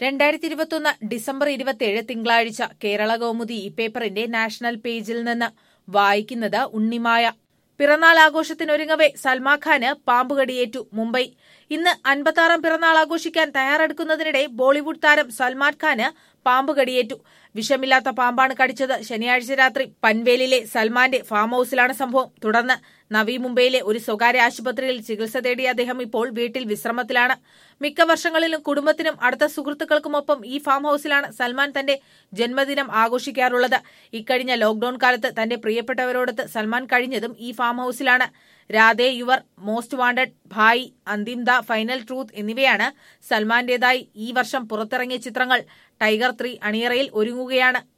രണ്ടായിരത്തി ഇരുപത്തൊന്ന് ഡിസംബർ ഇരുപത്തിയേഴ് തിങ്കളാഴ്ച കേരള കൗമുദി ഈ പേപ്പറിന്റെ നാഷണൽ പേജിൽ നിന്ന് വായിക്കുന്നത് ഉണ്ണിമായ പിറന്നാൾ ആഘോഷത്തിനൊരുങ്ങവെ സൽമാൻ ഖാന് പാമ്പുകടിയേറ്റു മുംബൈ ഇന്ന് അൻപത്താറാം പിറന്നാൾ ആഘോഷിക്കാൻ തയ്യാറെടുക്കുന്നതിനിടെ ബോളിവുഡ് താരം സൽമാൻ ഖാന് പാമ്പുകടിയേറ്റു വിഷമില്ലാത്ത പാമ്പാണ് കടിച്ചത് ശനിയാഴ്ച രാത്രി പൻവേലിലെ സൽമാന്റെ ഫാം ഹൌസിലാണ് സംഭവം തുടർന്ന് നവി മുംബൈയിലെ ഒരു സ്വകാര്യ ആശുപത്രിയിൽ ചികിത്സ തേടിയ അദ്ദേഹം ഇപ്പോൾ വീട്ടിൽ വിശ്രമത്തിലാണ് മിക്ക വർഷങ്ങളിലും കുടുംബത്തിനും അടുത്ത സുഹൃത്തുക്കൾക്കുമൊപ്പം ഈ ഫാം ഹൌസിലാണ് സൽമാൻ തന്റെ ജന്മദിനം ആഘോഷിക്കാറുള്ളത് ഇക്കഴിഞ്ഞ ലോക്ഡൌൺ കാലത്ത് തന്റെ പ്രിയപ്പെട്ടവരോടൊത്ത് സൽമാൻ കഴിഞ്ഞതും ഈ ഫാം ഹൌസിലാണ് Radhe your most wanted Bhai Antim the final truth എന്നിവയാണ് സൽമാന്റേതായി ഈ വർഷം പുറത്തിറങ്ങിയ ചിത്രങ്ങൾ ടൈഗർ ത്രീ അണിയറയിൽ ഒരുങ്ങുകയാണ്